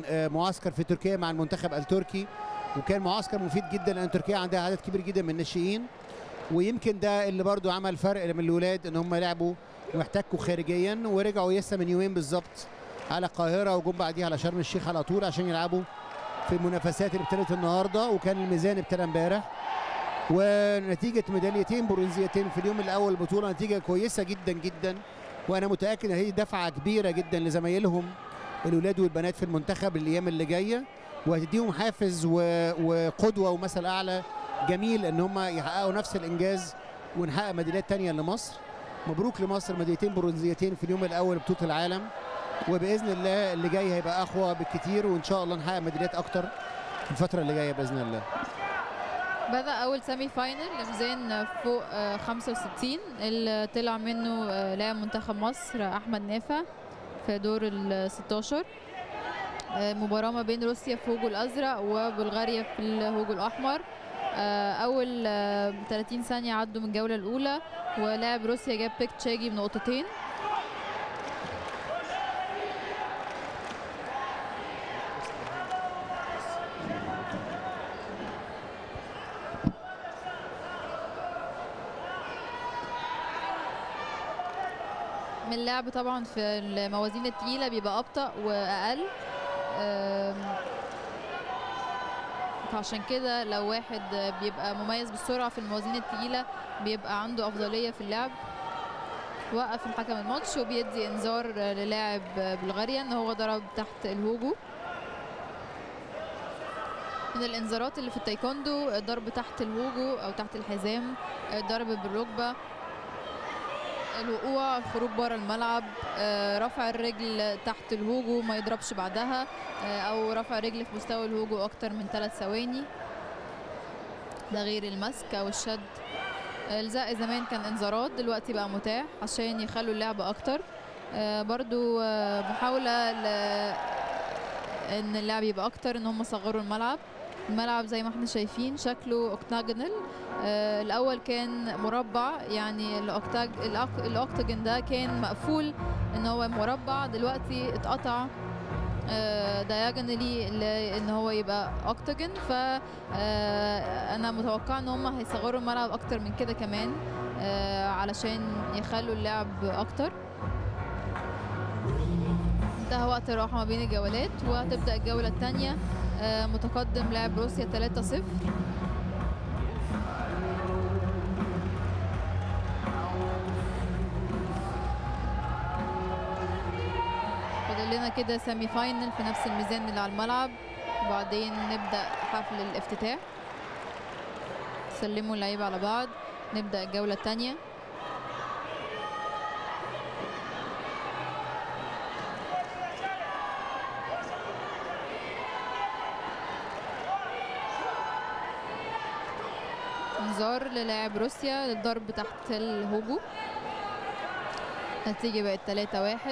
آه، معسكر في تركيا مع المنتخب التركي وكان معسكر مفيد جدا لان تركيا عندها عدد كبير جدا من الناشئين ويمكن ده اللي برضو عمل فرق من الولاد ان هم لعبوا واحتكوا خارجيا ورجعوا لسه من يومين بالظبط على القاهره وجم بعديها على شرم الشيخ على طول عشان يلعبوا في المنافسات اللي ابتدت النهارده وكان الميزان ابتدى امبارح ونتيجه ميداليتين برونزيتين في اليوم الاول البطوله نتيجه كويسه جدا جدا وانا متاكد ان هي دفعه كبيره جدا لزمايلهم الولاد والبنات في المنتخب الايام اللي جايه وهتديهم حافز و- وقدوه ومثل اعلى جميل ان هم يحققوا نفس الانجاز ونحقق ميداليات تانية لمصر مبروك لمصر ميداليتين برونزيتين في اليوم الاول بطوله العالم وباذن الله اللي جاي هيبقى اقوى بالكتير وان شاء الله نحقق ميداليات اكتر في الفتره اللي جايه باذن الله بدأ أول سيمي فاينل لميزان فوق آه، 65 اللي طلع منه آه، لاعب منتخب مصر أحمد نافع في دور ال 16 آه، مباراة ما بين روسيا في هوجو الأزرق وبلغاريا في الهوجو الأحمر آه، أول آه، 30 ثانية عدوا من الجولة الأولى ولاعب روسيا جاب بيك تشاجي بنقطتين من اللعب طبعا في الموازين التقيلة بيبقى أبطأ وأقل آم، فعشان كده لو واحد بيبقى مميز بالسرعة في الموازين التقيلة بيبقى عنده أفضلية في اللعب وقف الحكم الماتش وبيدي انذار للاعب بلغاريا ان هو ضرب تحت الهوجو من الانذارات اللي في التايكوندو الضرب تحت الهوجو او تحت الحزام الضرب بالركبه الوقوع الخروج بره الملعب آه، رفع الرجل تحت الهوجو ما يضربش بعدها آه، او رفع رجل في مستوى الهوجو اكتر من ثلاث ثواني ده غير المسك او الشد الزق زمان كان انذارات دلوقتي بقى متاح عشان يخلوا اللعب اكتر آه، برضو آه، محاولة ل... ان اللعب يبقى اكتر ان هم صغروا الملعب الملعب زي ما احنا شايفين شكله اوكتاجونال آه الاول كان مربع يعني الاوكتاج الأك- الاوكتاجون ده كان مقفول ان هو مربع دلوقتي اتقطع دايجونالي ان هو يبقى اوكتاجون ف آه، انا متوقعه ان هم هيصغروا الملعب اكتر من كده كمان آه، علشان يخلوا اللعب اكتر انتهى وقت الراحه ما بين الجولات وهتبدا الجوله الثانيه متقدم لاعب روسيا 3-0 فاضل لنا كده سيمي فاينل في نفس الميزان اللي على الملعب وبعدين نبدا حفل الافتتاح سلموا اللعيبه على بعض نبدا الجوله الثانيه انذار للاعب روسيا للضرب تحت الهوجو النتيجة بقت 3 واحد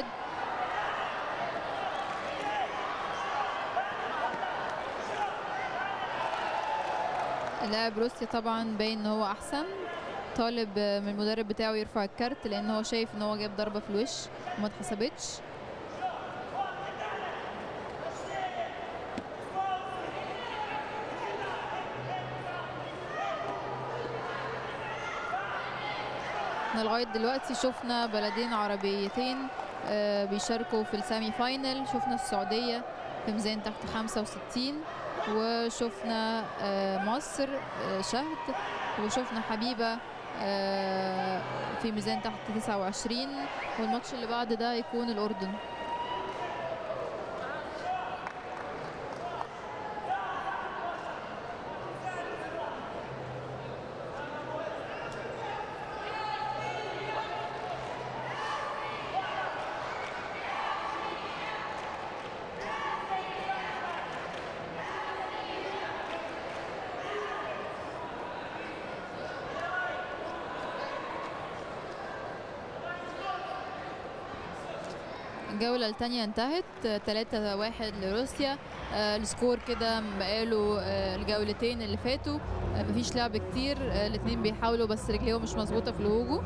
لاعب روسيا طبعا باين ان هو احسن طالب من المدرب بتاعه يرفع الكارت لان هو شايف ان هو جاب ضربة في الوش وما اتحسبتش احنا لغايه دلوقتي شفنا بلدين عربيتين آه، بيشاركوا في السيمي فاينل شفنا السعوديه في ميزان تحت 65 وشفنا آه، مصر آه، شهد وشفنا حبيبه آه، في ميزان تحت 29 والماتش اللي بعد ده هيكون الاردن الجولة التانية انتهت 3 واحد لروسيا آه، السكور كده بقاله آه، الجولتين اللي فاتوا آه، مفيش لعب كتير آه، الاتنين بيحاولوا بس رجليهم مش مظبوطة في الهوجو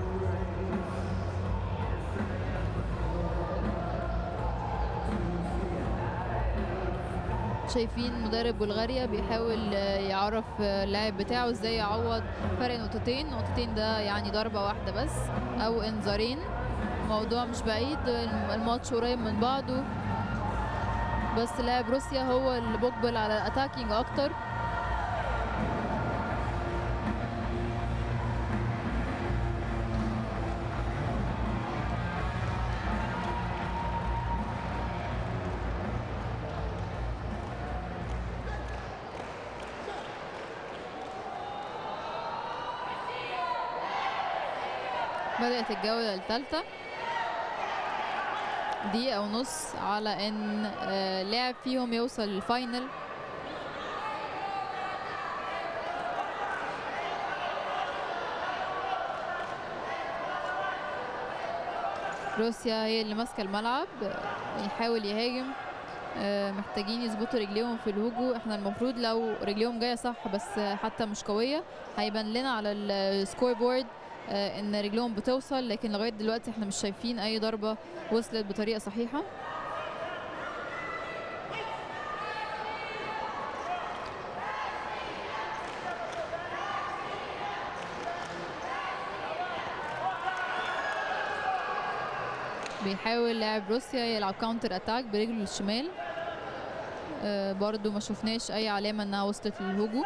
شايفين مدرب بلغاريا بيحاول آه، يعرف آه، اللاعب بتاعه ازاي يعوض فرق نقطتين نقطتين ده يعني ضربة واحدة بس او انذارين الموضوع مش بعيد الم- الماتش قريب من بعضه بس لاعب روسيا هو اللي مقبل على الاتاكينج اكتر بدأت الجولة الثالثة دقيقة ونص على ان آه، لاعب فيهم يوصل للفاينل روسيا هي اللي ماسكة الملعب آه، يحاول يهاجم آه، محتاجين يظبطوا رجليهم في الهجوم احنا المفروض لو رجليهم جاية صح بس آه، حتى مش قوية هيبان لنا على السكور بورد آه، ان رجلهم بتوصل لكن لغايه دلوقتي احنا مش شايفين اي ضربه وصلت بطريقه صحيحه بيحاول لاعب روسيا يلعب كاونتر اتاك برجله الشمال آه، برضو ما شفناش اي علامه انها وصلت للهجوم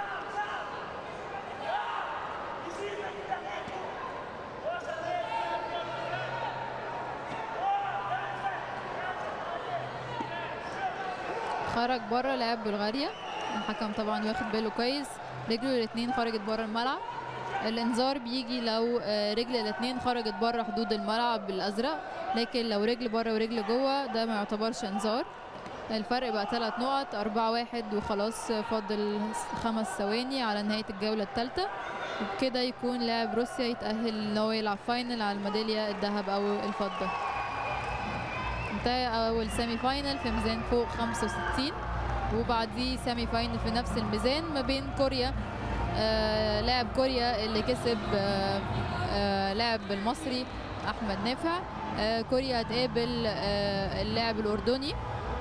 خرج بره لاعب بلغاريا الحكم طبعا واخد باله كويس رجله الاثنين خرجت بره الملعب الانذار بيجي لو آه، رجل الاثنين خرجت بره حدود الملعب الازرق لكن لو رجل بره ورجل جوه ده ما يعتبرش انذار الفرق بقى ثلاث نقط أربعة واحد وخلاص فاضل خمس ثواني على نهاية الجولة الثالثة وبكده يكون لاعب روسيا يتأهل إن هو يلعب فاينل على الميدالية الذهب أو الفضة انتهى أول سيمي فاينل في ميزان فوق 65 وبعديه سيمي فاينل في نفس الميزان ما بين كوريا آه لاعب كوريا اللي كسب آه آه لاعب المصري أحمد نافع آه كوريا هتقابل آه اللاعب الأردني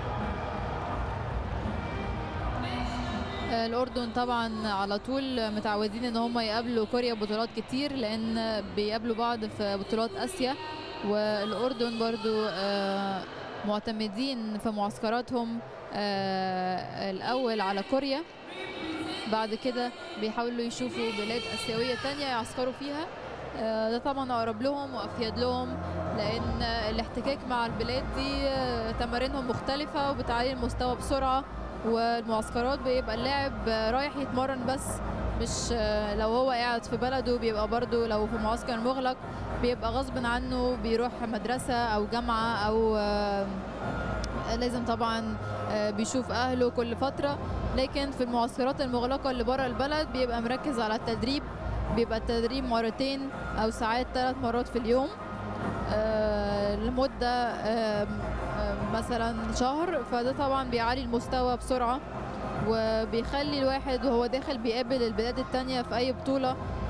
آه، الأردن طبعا على طول متعودين ان هم يقابلوا كوريا بطولات كتير لان بيقابلوا بعض في بطولات اسيا والأردن برضو آه، معتمدين في معسكراتهم آه، الأول على كوريا بعد كده بيحاولوا يشوفوا بلاد آسيوية تانية يعسكروا فيها آه، ده طبعا أقرب لهم وأفيد لهم لأن الاحتكاك مع البلاد دي آه، تمارينهم مختلفة وبتعلي المستوى بسرعة والمعسكرات بيبقى اللاعب آه، رايح يتمرن بس مش آه، لو هو قاعد في بلده بيبقى برضو لو في معسكر مغلق بيبقى غصب عنه بيروح مدرسة أو جامعة أو آه، لازم طبعا آه، بيشوف أهله كل فترة لكن في المعسكرات المغلقة اللي بره البلد بيبقى مركز على التدريب بيبقى التدريب مرتين أو ساعات ثلاث مرات في اليوم آه، لمدة آه، آه، مثلا شهر فده طبعا بيعلي المستوى بسرعة وبيخلي الواحد وهو داخل بيقابل البلاد التانية في أي بطولة